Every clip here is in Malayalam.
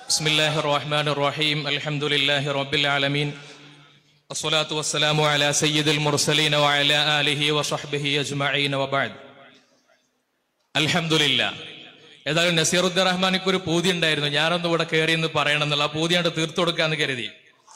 بسم الله الرحمن الرحيم الحمد لله رب العالمين الصلاة والسلام على سيد المرسلين وعلى آله وصحبه أجمعين وبعد الحمد لله ഏതായാലും നസീറുദ്ദീൻ റഹ്മാനിക്ക് ഒരു പൂതി ഉണ്ടായിരുന്നു ഞാനൊന്നും ഇവിടെ കയറി എന്ന് പറയണമെന്നുള്ള ആ പൂതിയാണ്ട് തീർത്തു കൊടുക്കാന്ന് കരുതി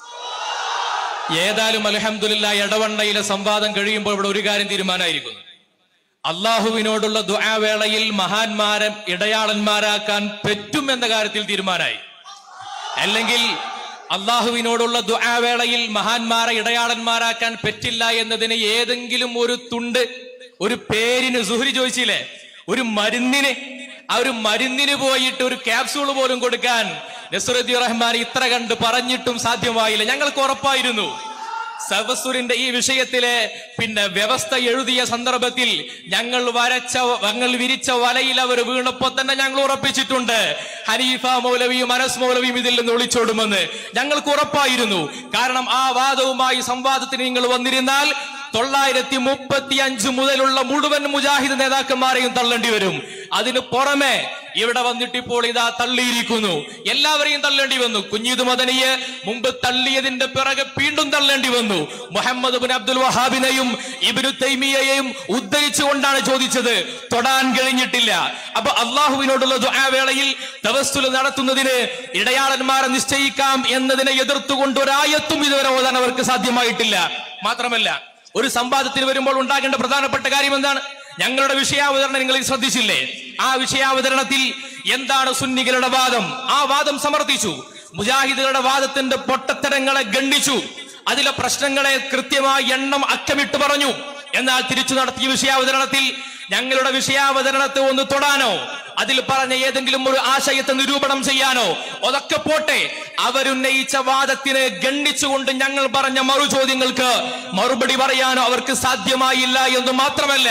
ഏതായാലും അലഹമുല്ല ഇടവണ്ണയിലെ സംവാദം കഴിയുമ്പോൾ ഇവിടെ ഒരു കാര്യം തീരുമാനമായിരിക്കുന്നു അള്ളാഹുവിനോടുള്ള ദുആവേളയിൽ മഹാന്മാരെ ഇടയാളന്മാരാക്കാൻ പറ്റും എന്ന കാര്യത്തിൽ തീരുമാനമായി അല്ലെങ്കിൽ അള്ളാഹുവിനോടുള്ള ദുആവേളയിൽ മഹാന്മാരെ ഇടയാളന്മാരാക്കാൻ പറ്റില്ല എന്നതിന് ഏതെങ്കിലും ഒരു തുണ്ട് ഒരു പേരിന് സുഹരി ചോദിച്ചില്ലേ ഒരു മരുന്നിന് ആ ഒരു മരുന്നിന് പോയിട്ട് ഒരു ക്യാപ്സൂൾ പോലും കൊടുക്കാൻ നസുറുദ്ദീൻ റഹ്മാൻ ഇത്ര കണ്ട് പറഞ്ഞിട്ടും സാധ്യമായില്ല ഞങ്ങൾക്ക് ഉറപ്പായിരുന്നു സവസുരിന്റെ ഈ വിഷയത്തിലെ പിന്നെ വ്യവസ്ഥ എഴുതിയ സന്ദർഭത്തിൽ ഞങ്ങൾ വരച്ച ഞങ്ങൾ വിരിച്ച വലയിൽ അവർ വീണപ്പോ തന്നെ ഞങ്ങൾ ഉറപ്പിച്ചിട്ടുണ്ട് ഹനീഫ മൗലവിയും അനസ് മൗലവിയും ഇതിൽ നിന്ന് ഒളിച്ചോടുമെന്ന് ഞങ്ങൾക്ക് ഉറപ്പായിരുന്നു കാരണം ആ വാദവുമായി സംവാദത്തിന് നിങ്ങൾ വന്നിരുന്നാൽ തൊള്ളായിരത്തി മുപ്പത്തി അഞ്ച് മുതലുള്ള മുഴുവൻ മുജാഹിദ് നേതാക്കന്മാരെയും തള്ളേണ്ടി വരും അതിന് പുറമെ ഇവിടെ വന്നിട്ട് ഇപ്പോൾ ഇതാ തള്ളിയിരിക്കുന്നു എല്ലാവരെയും തള്ളേണ്ടി വന്നു കുഞ്ഞീദ് മദനിയെ മുമ്പ് തള്ളിയതിന്റെ പിറകെ വീണ്ടും തള്ളേണ്ടി വന്നു മുഹമ്മദ് ബിൻ അബ്ദുൽ വഹാബിനെയും ഇബിനു തൈമിയയെയും ഉദ്ധരിച്ചുകൊണ്ടാണ് ചോദിച്ചത് തൊടാൻ കഴിഞ്ഞിട്ടില്ല അപ്പൊ അള്ളാഹുവിനോടുള്ള ദുആവേളയിൽ തവസ്സുൽ നടത്തുന്നതിന് ഇടയാളന്മാരെ നിശ്ചയിക്കാം എന്നതിനെ എതിർത്തുകൊണ്ട് ഒരായത്തും ഇതുവരെ ഓതാൻ അവർക്ക് സാധ്യമായിട്ടില്ല മാത്രമല്ല ഒരു സംവാദത്തിന് വരുമ്പോൾ ഉണ്ടാകേണ്ട പ്രധാനപ്പെട്ട കാര്യം എന്താണ് ഞങ്ങളുടെ വിഷയാവതരണം നിങ്ങൾ ശ്രദ്ധിച്ചില്ലേ ആ വിഷയാവതരണത്തിൽ എന്താണ് സുന്നികളുടെ വാദം ആ വാദം സമർത്ഥിച്ചു മുജാഹിദുകളുടെ വാദത്തിന്റെ പൊട്ടത്തരങ്ങളെ ഗണ്ഡിച്ചു അതിലെ പ്രശ്നങ്ങളെ കൃത്യമായി എണ്ണം അക്കമിട്ട് പറഞ്ഞു എന്നാൽ തിരിച്ചു നടത്തിയ വിഷയാവതരണത്തിൽ ഞങ്ങളുടെ വിഷയാവതരണത്തെ ഒന്ന് തൊടാനോ അതിൽ പറഞ്ഞ ഏതെങ്കിലും ഒരു ആശയത്തെ നിരൂപണം ചെയ്യാനോ അതൊക്കെ പോട്ടെ അവരുന്നയിച്ച വാദത്തിനെ ഗണ്ഡിച്ചുകൊണ്ട് ഞങ്ങൾ പറഞ്ഞ മറു ചോദ്യങ്ങൾക്ക് മറുപടി പറയാനോ അവർക്ക് സാധ്യമായില്ല എന്ന് മാത്രമല്ല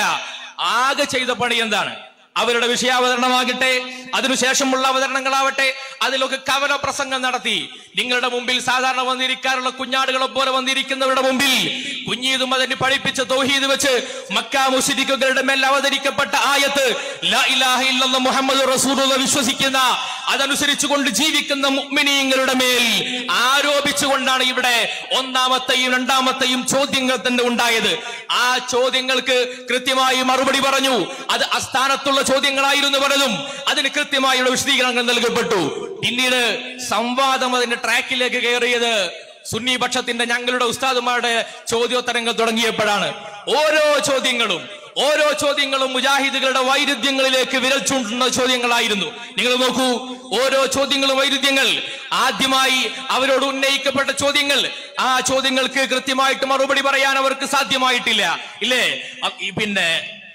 ആകെ ചെയ്ത പണി എന്താണ് അവരുടെ വിഷയാവതരണമാകട്ടെ അതിനുശേഷമുള്ള അവതരണങ്ങളാവട്ടെ അതിലൊക്കെ കവല പ്രസംഗം നടത്തി നിങ്ങളുടെ മുമ്പിൽ സാധാരണ വന്നിരിക്കാറുള്ള കുഞ്ഞാടുകളെ പോലെ വന്നിരിക്കുന്നവരുടെ മുമ്പിൽ കുഞ്ഞീതും അതിന് പഠിപ്പിച്ച തൗഹീദ് വെച്ച് മക്ക മുഷിരിക്കുകളുടെ മേൽ അവതരിക്കപ്പെട്ട ആയത്ത് ലാ ഇലാഹ ഇല്ലല്ലാഹ് മുഹമ്മദ് റസൂലുള്ള വിശ്വസിക്കുന്ന അതനുസരിച്ചുകൊണ്ട് ജീവിക്കുന്ന മുഅ്മിനീങ്ങളുടെ മേൽ ആരോപിച്ചുകൊണ്ടാണ് ഇവിടെ ഒന്നാമത്തെയും രണ്ടാമത്തെയും ചോദ്യങ്ങൾ തന്നെ ഉണ്ടായത് ആ ചോദ്യങ്ങൾക്ക് കൃത്യമായി മറുപടി പറഞ്ഞു അത് അസ്ഥാനത്തുള്ള ചോദ്യങ്ങളായിരുന്നു പലതും അതിന് കൃത്യമായുള്ള വിശദീകരണങ്ങൾ നൽകപ്പെട്ടു പിന്നീട് സംവാദം അതിന്റെ ട്രാക്കിലേക്ക് കയറിയത് സുന്നി പക്ഷത്തിന്റെ ഞങ്ങളുടെ ഉസ്താദുമാരുടെ ചോദ്യോത്തരങ്ങൾ തുടങ്ങിയപ്പോഴാണ് ഓരോ ചോദ്യങ്ങളും ഓരോ ചോദ്യങ്ങളും മുജാഹിദുകളുടെ വൈരുദ്ധ്യങ്ങളിലേക്ക് വിരൽ ചൂണ്ടുന്ന ചോദ്യങ്ങളായിരുന്നു നിങ്ങൾ നോക്കൂ ഓരോ ചോദ്യങ്ങളും വൈരുദ്ധ്യങ്ങൾ ആദ്യമായി അവരോട് ഉന്നയിക്കപ്പെട്ട ചോദ്യങ്ങൾ ആ ചോദ്യങ്ങൾക്ക് കൃത്യമായിട്ട് മറുപടി പറയാൻ അവർക്ക് സാധ്യമായിട്ടില്ല ഇല്ലേ അ- ഈ പിന്നെ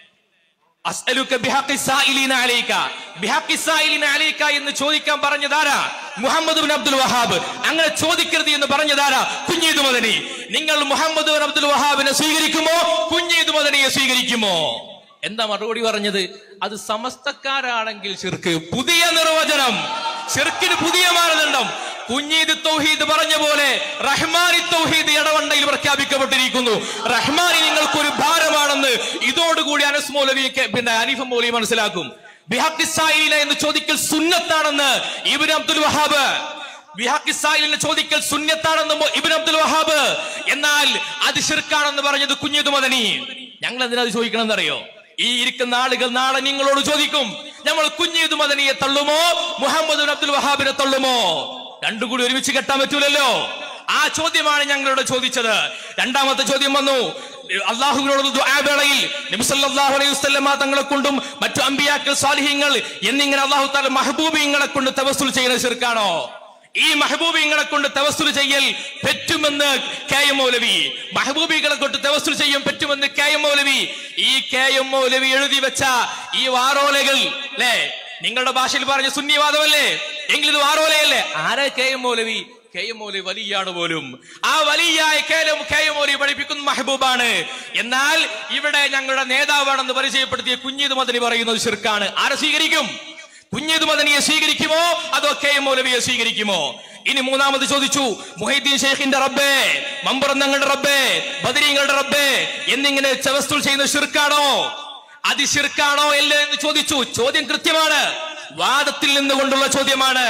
അസ്അലുക ബിഹഖി സായിലീന അലൈക ബിഹഖി സായിലീന അലൈക എന്ന് ചോദിക്കാൻ പറഞ്ഞതാരാ മുഹമ്മദ് ബിൻ അബ്ദുൽ വഹാബ് അങ്ങനെ ചോദിക്കരുത് എന്ന് പറഞ്ഞതാരാ കുഞ്ഞീദ് മദനി നിങ്ങൾ മുഹമ്മദ് ബിൻ അബ്ദുൽ വഹാബിനെ സ്വീകരിക്കുമോ കുഞ്ഞീദ് മദനിയെ സ്വീകരിക്കുമോ എന്താ മറുപടി പറഞ്ഞത് അത് സമസ്തക്കാരാണെങ്കിൽ ശിർക്ക് പുതിയ നിർവചനം ശിർക്കിന് പുതിയ മാനദണ്ഡം കുഞ്ഞീദ് തൗഹീദ് പറഞ്ഞ പോലെ റഹ്മാനി തൗഹീദ് ഇടവണ്ടയിൽ പ്രഖ്യാപിക്കപ്പെട്ടിരിക്കുന്നു റഹ്മാനി നിങ്ങൾക്കൊരു ഭാരമാണെന്ന് ഇതോടുകൂടി അനസ് മൗലവിയൊക്കെ പിന്നെ അനീഫ് മൗലവി മനസ്സിലാക്കും ബിഹഖി സായിലിന എന്ന് ചോദിക്കൽ സുന്നത്താണെന്ന് ഇബ്നു അബ്ദുൽ വഹാബ് ബിഹഖി സായിലിനെ ചോദിക്കൽ സുന്നത്താണെന്ന് മൊ- ഇബ്നു അബ്ദുൽ വഹാബ് എന്നാൽ അത് ഷിർക്കാണെന്ന് പറഞ്ഞത് കുഞ്ഞീദ് മദനി ഞങ്ങൾ എന്തിനാ അത് ചോദിക്കണം അറിയോ ഈ ഇരിക്കുന്ന ആളുകൾ നാളെ നിങ്ങളോട് ചോദിക്കും നമ്മൾ കുഞ്ഞീദ് മദനിയെ തള്ളുമോ മുഹമ്മദ് ബിൻ അബ്ദുൽ വഹാബിനെ തള്ളുമോ രണ്ടും കൂടി ഒരുമിച്ച് കെട്ടാൻ പറ്റൂലല്ലോ ആ ചോദ്യമാണ് ഞങ്ങളോട് ചോദിച്ചത് രണ്ടാമത്തെ ചോദ്യം വന്നു അള്ളാഹുവിനോട് ദുആവേളയിൽ നബി സല്ലല്ലാഹു അലൈഹി വസല്ലമ തങ്ങളെ കൊണ്ടും മറ്റു അമ്പിയാക്കൾ സാലിഹ്യങ്ങൾ എന്നിങ്ങനെ അള്ളാഹു താല മഹബൂബിങ്ങളെ കൊണ്ട് തവസ്സുൽ ചെയ്യുന്ന ശിർക്കാണോ ഈ മഹബൂബിങ്ങളെ കൊണ്ട് തവസ്സുൽ ചെയ്യൽ പറ്റുമെന്ന് കെ എം മൗലവി മഹബൂബികളെ കൊണ്ട് തവസ്സുൽ ചെയ്യാൻ പറ്റുമെന്ന് കെ എം മൗലവി ഈ കെ എം മൗലവി എഴുതി വെച്ച ഈ വാറോലകൾ അല്ലേ നിങ്ങളുടെ ഭാഷയിൽ പറഞ്ഞ സുന്നിവാദമല്ലേ എങ്കിൽ ഇത് വാറോലയല്ലേ ആരാ K M Moulavi K M Moulavi വലിയാണ് പോലും ആ വലിയായ K M K M Moulavi പഠിപ്പിക്കുന്ന മഹബൂബാണ് എന്നാൽ ഇവിടെ ഞങ്ങളുടെ നേതാവാണെന്ന് പരിചയപ്പെടുത്തിയ കുഞ്ഞീത് മദനി പറയുന്നത് ശിർക്കാണ് ആരെ സ്വീകരിക്കും കുഞ്ഞീത് മദനിയെ സ്വീകരിക്കുമോ അതോ കെ എം മൗലവിയെ സ്വീകരിക്കുമോ ഇനി മൂന്നാമത് ചോദിച്ചു മുഹൈദ്ദീൻ ഷെയ്ഖിന്റെ റബ്ബേ മമ്പുറം ഞങ്ങളുടെ റബ്ബേ ബദരീങ്ങളുടെ റബ്ബേ എന്നിങ്ങനെ ചവസ്തുൾ ചെയ്യുന്ന ഷിർക്കാണോ അത് ഷിർക്കാണോ അല്ലേ എന്ന് ചോദിച്ചു ചോദ്യം കൃത്യമാണ് വാദത്തിൽ നിന്നുകൊണ്ടുള്ള ചോദ്യമാണ്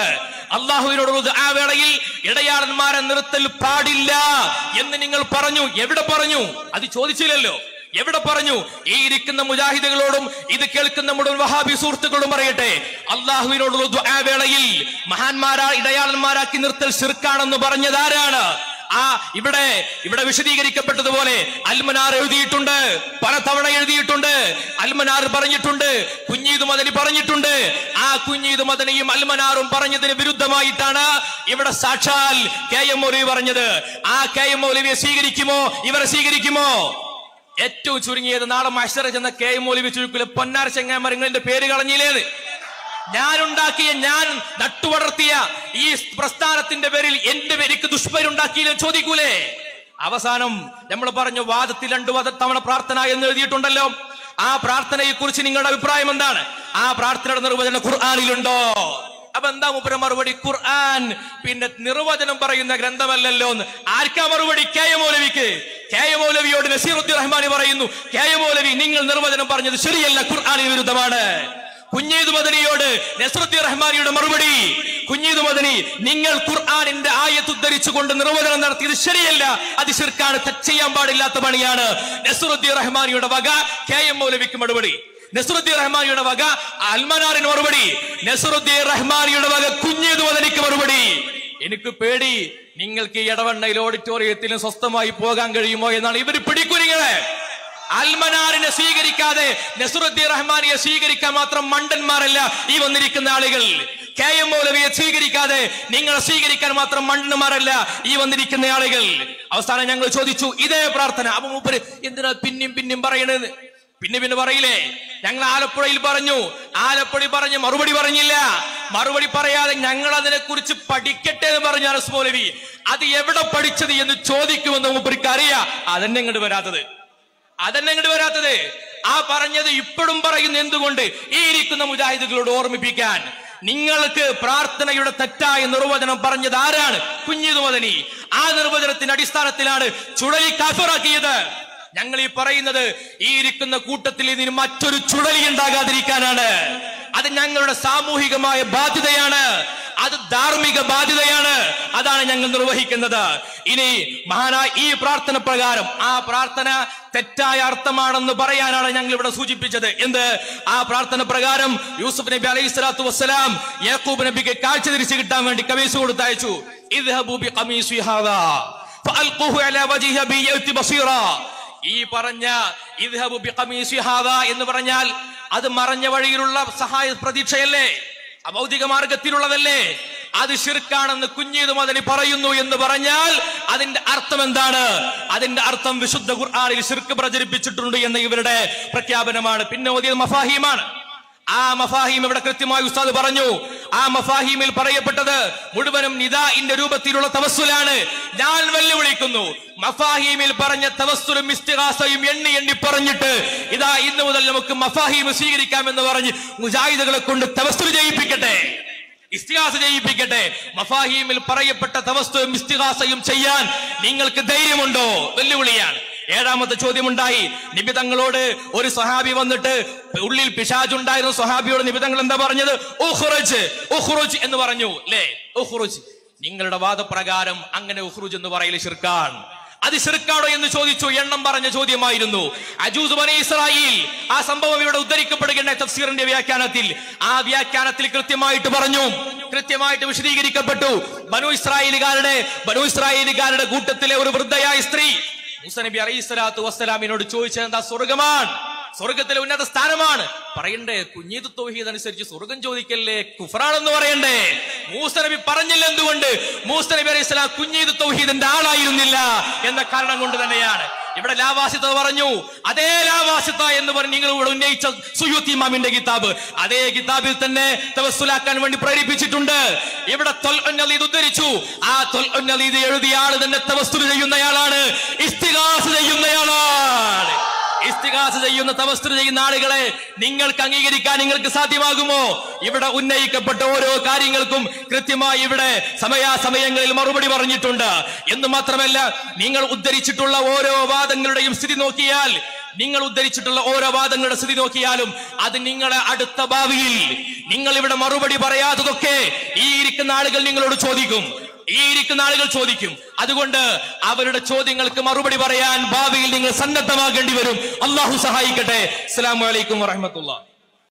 അള്ളാഹുവിനോടുള്ളത് ആ വേളയിൽ ഇടയാളന്മാരെ നിർത്തൽ പാടില്ല എന്ന് നിങ്ങൾ പറഞ്ഞു എവിടെ പറഞ്ഞു അത് ചോദിച്ചില്ലല്ലോ എവിടെ പറഞ്ഞു ഈ ഇരിക്കുന്ന മുജാഹിദുകളോടും ഇത് കേൾക്കുന്ന മുഴുവൻ വഹാബി സുഹൃത്തുക്കളോടും പറയട്ടെ അള്ളാഹുവിനോടുള്ള ദുആ വേളയിൽ മഹാന്മാരാ ഇടയാളന്മാരാക്കി നിർത്തൽ ശിർക്കാണെന്ന് പറഞ്ഞത് ആരാണ് ആ ഇവിടെ ഇവിടെ വിശദീകരിക്കപ്പെട്ടതുപോലെ അൽമനാർ എഴുതിയിട്ടുണ്ട് പല തവണ എഴുതിയിട്ടുണ്ട് അൽമനാർ പറഞ്ഞിട്ടുണ്ട് കുഞ്ഞീദ് മദനി പറഞ്ഞിട്ടുണ്ട് ആ കുഞ്ഞീദ് മദനിയും അൽമനാറും പറഞ്ഞതിന് വിരുദ്ധമായിട്ടാണ് ഇവിടെ സാക്ഷാൽ കെ എം മൗലവി പറഞ്ഞത് ആ കെ എം മൗലവിയെ സ്വീകരിക്കുമോ ഇവരെ സ്വീകരിക്കുമോ ഏറ്റവും ചുരുങ്ങിയത് നാളെ മഷറ ചെന്ന കെ എം മൗലവി ചുരുക്കില് പൊന്നാർ ചെങ്ങാമരങ്ങളുടെ പേര് കളഞ്ഞില്ലേന്ന് ഞാനുണ്ടാക്കിയ ഞാൻ നട്ടുവളർത്തിയ ഈ പ്രസ്ഥാനത്തിന്റെ പേരിൽ എന്റെ പേരിക്ക് ദുഷ്പേരുണ്ടാക്കിയില്ല ചോദിക്കൂലേ അവസാനം നമ്മൾ പറഞ്ഞു വാദത്തിൽ രണ്ടു വധ തവണ പ്രാർത്ഥന എന്ന് എഴുതിയിട്ടുണ്ടല്ലോ ആ പ്രാർത്ഥനയെ കുറിച്ച് നിങ്ങളുടെ അഭിപ്രായം എന്താണ് ആ പ്രാർത്ഥനയുടെ നിർവചനം ഖുർആാനിലുണ്ടോ അപ്പൊ എന്താ മുപ്പര മറുപടി ഖുർആൻ പിന്നെ നിർവചനം പറയുന്ന ഗ്രന്ഥമല്ലല്ലോ എന്ന് ആർക്കാ മറുപടി കെ എ മൗലവിക്ക് കെ എ മൗലവിയോട് നസീറുദ്ദീൻ റഹ്മാനി പറയുന്നു കെ എ മൗലവി നിങ്ങൾ നിർവചനം പറഞ്ഞത് ശരിയല്ല ഖുർആാനിന് വിരുദ്ധമാണ് കുഞ്ഞീദ് മദനിയോട് നസ്രുദ്ദീൻ റഹ്മാനിയുടെ മറുപടി കുഞ്ഞീദ് മദനി നിങ്ങൾ ഖുർആാനിന്റെ ആയത്ത് ഉദ്ധരിച്ചുകൊണ്ട് നിർവചനം നടത്തിയത് ശരിയല്ല അത് ശിർക്കാണ് തെറ്റ് ചെയ്യാൻ പാടില്ലാത്ത പണിയാണ് നസ്രുദ്ദീൻ റഹ്മാനിയുടെ വക കെ എം മൗലവിക്ക് മറുപടി നസറുദ്ദീൻ റഹ്മാനിയുടെ വക അൽമനാറിന് മറുപടി നസറുദ്ദീൻ റഹ്മാനിയുടെ വക കുഞ്ഞേത് മദനിക്ക് മറുപടി എനിക്ക് പേടി നിങ്ങൾക്ക് ഈ ഇടവണ്ണയിൽ ഓഡിറ്റോറിയത്തിലും സ്വസ്ഥമായി പോകാൻ കഴിയുമോ എന്നാണ് ഇവർ പിടിക്കുനിങ്ങളെ അൽമനാറിനെ സ്വീകരിക്കാതെ നസറുദ്ദീൻ റഹ്മാനിയെ സ്വീകരിക്കാൻ മാത്രം മണ്ടന്മാരല്ല ഈ വന്നിരിക്കുന്ന ആളുകൾ കെ എം മൗലവിയെ സ്വീകരിക്കാതെ നിങ്ങളെ സ്വീകരിക്കാൻ മാത്രം മണ്ടന്മാരല്ല ഈ വന്നിരിക്കുന്ന ആളുകൾ അവസാനം ഞങ്ങൾ ചോദിച്ചു ഇതേ പ്രാർത്ഥന അപ്പൊ മൂപ്പര് എന്തിനാ പിന്നെയും പിന്നെയും പറയണത് പിന്നെ പിന്നെ പറയില്ലേ ഞങ്ങൾ ആലപ്പുഴയിൽ പറഞ്ഞു ആലപ്പുഴ പറഞ്ഞ് മറുപടി പറഞ്ഞില്ല മറുപടി പറയാതെ ഞങ്ങൾ അതിനെ കുറിച്ച് പഠിക്കട്ടെ എന്ന് പറഞ്ഞു അനസ് മൗലവി അത് എവിടെ പഠിച്ചത് എന്ന് ചോദിക്കുമെന്ന് മൂപ്പർക്ക് അറിയാം അതന്നെ ഇങ്ങോട്ട് വരാത്തത് അതന്നെ ഇങ്ങോട്ട് വരാത്തത് ആ പറഞ്ഞത് ഇപ്പോഴും പറയുന്ന എന്തുകൊണ്ട് ഈ ഇരിക്കുന്ന മുജാഹിദുകളോട് ഓർമ്മിപ്പിക്കാൻ നിങ്ങൾക്ക് പ്രാർത്ഥനയുടെ തെറ്റായ നിർവചനം പറഞ്ഞത് ആരാണ് കുഞ്ഞിത് മദനി ആ നിർവചനത്തിന്റെ അടിസ്ഥാനത്തിലാണ് ചുഴലി കാഫറാക്കിയത് ഞങ്ങൾ ഈ പറയുന്നത് ഈ ഇരിക്കുന്ന കൂട്ടത്തിൽ ഇതിന് മറ്റൊരു ചുഴലി ഉണ്ടാകാതിരിക്കാനാണ് അത് ഞങ്ങളുടെ സാമൂഹികമായ ബാധ്യതയാണ് അത് ധാർമ്മിക ബാധ്യതയാണ് അതാണ് ഞങ്ങൾ നിർവഹിക്കുന്നത് ഇനി മഹാനായ ഈ പ്രാർത്ഥന പ്രകാരം ആ പ്രാർത്ഥന തെറ്റായ അർത്ഥമാണെന്ന് പറയാനാണ് ഞങ്ങൾ ഇവിടെ സൂചിപ്പിച്ചത് എന്ത് ആ പ്രാർത്ഥന പ്രകാരം യൂസുഫ് നബി അലൈഹി സ്വലാത്തു വസ്സലാം യാക്കൂബ് നബിക്ക് കാഴ്ച തിരിച്ചു കിട്ടാൻ വേണ്ടി കമീസ് കൊടുത്തയച്ചു ഇദ്ഹബൂ ബിഖമീസി ഹാദാ ഫഅൽഖൂഹു അലാ വജ്ഹിഹി അബി യഅതി ബസീറാ ഈ പറഞ്ഞ ഇദ്ഹബു ബിഖമീസി ഹാദാ എന്ന് പറഞ്ഞാൽ അത് മറഞ്ഞ വഴിയിലുള്ള സഹായ പ്രതീക്ഷയല്ലേ അഭൗതിക മാർഗത്തിലുള്ളതല്ലേ അത് ഷിർക്കാണെന്ന് കുഞ്ഞീത് മദനി പറയുന്നു എന്ന് പറഞ്ഞാൽ അതിന്റെ അർത്ഥം എന്താണ് അതിന്റെ അർത്ഥം വിശുദ്ധ ഖുർആാനിൽ ഷിർക്ക് പ്രചരിപ്പിച്ചിട്ടുണ്ട് എന്ന ഇവരുടെ പ്രഖ്യാപനമാണ് പിന്നെ ഓതിയത് മഫാഹിമാണ് ആ മഫാഹിം ഇവിടെ കൃത്യമായി ഉസ്താദ് പറഞ്ഞു ആ മഫാഹിമിൽ പറയപ്പെട്ടത് മുഴുവനും നിദാഇന്റെ രൂപത്തിലുള്ള തവസ്സുലാണ് ഞാൻ വെല്ലുവിളിക്കുന്നു മഫാഹിമിൽ പറഞ്ഞ തവസ്സുലും ഇസ്തിഹാസയും എണ്ണി എണ്ണി പറഞ്ഞിട്ട് ഇതാ ഇന്ന് മുതൽ നമുക്ക് മഫാഹിം സ്വീകരിക്കാമെന്ന് പറഞ്ഞ് മുജാഹിദുകളെ കൊണ്ട് തവസ്സുൽ ചെയ്യിപ്പിക്കട്ടെ ഇസ്തിഹാസ ചെയ്യിപ്പിക്കട്ടെ മഫാഹീമിൽ പറയപ്പെട്ട തവസ്തുവും ഇസ്തിഹാസയും ചെയ്യാൻ നിങ്ങൾക്ക് ധൈര്യമുണ്ടോ വെല്ലുവിളിയാണ് ഏഴാമത്തെ ചോദ്യമുണ്ടായി നിബിതങ്ങളോട് ഒരു സ്വഹാബി വന്നിട്ട് ഉള്ളിൽ പിശാജുണ്ടായിരുന്ന സ്വഹാബിയോട് നിബിതങ്ങൾ എന്താ പറഞ്ഞത് ഉഹ്റുജ് ഉഹ്റുജ് എന്ന് പറഞ്ഞു അല്ലേ ഉഹ്റുജ് നിങ്ങളുടെ വാദപ്രകാരം അങ്ങനെ ഉഹ്റുജ് എന്ന് പറയൽ ശിർക്കാണ് അത് ശിർക്കാണോ എന്ന് ചോദിച്ചു എണ്ണം പറഞ്ഞ ചോദ്യമായിരുന്നു അജൂസ് ബനി ഇസ്രായേൽ ആ സംഭവം ഇവിടെ ഉദ്ധരിക്കപ്പെടുകയുണ്ട തഫ്സീറിന്റെ വ്യാഖ്യാനത്തിൽ ആ വ്യാഖ്യാനത്തിൽ കൃത്യമായിട്ട് പറഞ്ഞു കൃത്യമായിട്ട് വിശദീകരിക്കപ്പെട്ടു ബനു ഇസ്രായേലുകാരുടെ ബനു ഇസ്രായേലുകാരുടെ കൂട്ടത്തിലെ ഒരു വൃദ്ധയായ സ്ത്രീ മൂസ നബി അലൈഹി സ്വലാത്തു വസ്സലാമിനോട് ചോദിച്ചത് എന്താ സ്വർഗമാണ് സ്വർഗത്തിലെ ഉന്നത സ്ഥാനമാണ് പറയണ്ടേ കുഞ്ഞീത് തൗഹീദ് അനുസരിച്ച് സ്വർഗം ചോദിക്കല്ലേ കുഫറാണെന്ന് പറയണ്ടേ മൂസ നബി പറഞ്ഞില്ല എന്തുകൊണ്ട് മൂസ നബി അലൈഹി സ്വലാം കുഞ്ഞീത് തൗഹീദിന്റെ ആളായിരുന്നില്ല എന്ന കാരണം കൊണ്ട് തന്നെയാണ് ഇവിടെ ലാവാസിത്ത പറഞ്ഞു അതേ ലാവാസിത്ത എന്ന് പറഞ്ഞ് നിങ്ങൾ ഇവിടെ ഉന്നയിച്ച സുയൂത്തി ഇമാമിന്റെ കിതാബ് അതേ കിതാബിൽ തന്നെ തവസ്സുലാക്കാൻ വേണ്ടി പ്രേരിപ്പിച്ചിട്ടുണ്ട് ഇവിടെ തൊൽ ഉന്നലീദ് ഉദ്ധരിച്ചു ആ തൊൽ ഉന്നലീദ് എഴുതിയ ആള് തന്നെ തവസ്സുൽ ചെയ്യുന്നയാളാണ് ഇസ്തിഹാസ് ചെയ്യുന്നയാളാണ് ഇസ്തിഹാസ ചെയ്യുന്ന തവസ്തു ചെയ്യുന്ന ആളുകളെ നിങ്ങൾക്ക് അംഗീകരിക്കാൻ നിങ്ങൾക്ക് സാധ്യമാകുമോ ഇവിടെ ഉന്നയിക്കപ്പെട്ട ഓരോ കാര്യങ്ങൾക്കും കൃത്യമായി ഇവിടെ സമയാസമയങ്ങളിൽ മറുപടി പറഞ്ഞിട്ടുണ്ട് എന്ന് മാത്രമല്ല നിങ്ങൾ ഉദ്ധരിച്ചിട്ടുള്ള ഓരോ വാദങ്ങളുടെയും സ്ഥിതി നോക്കിയാൽ നിങ്ങൾ ഉദ്ധരിച്ചിട്ടുള്ള ഓരോ വാദങ്ങളുടെ സ്ഥിതി നോക്കിയാലും അത് നിങ്ങളെ അടുത്ത ഭാവിയിൽ നിങ്ങൾ ഇവിടെ മറുപടി പറയാത്തതൊക്കെ ഈ ഇരിക്കുന്ന ആളുകൾ നിങ്ങളോട് ചോദിക്കും ഈ ഇരിക്കുന്ന ആളുകൾ ചോദിക്കും അതുകൊണ്ട് അവരുടെ ചോദ്യങ്ങൾക്ക് മറുപടി പറയാൻ ഭാവിയിൽ നിങ്ങൾ സന്നദ്ധമാകേണ്ടി വരും അള്ളാഹു സഹായിക്കട്ടെ അസ്സലാമു അലൈക്കും വറഹമത്തുള്ള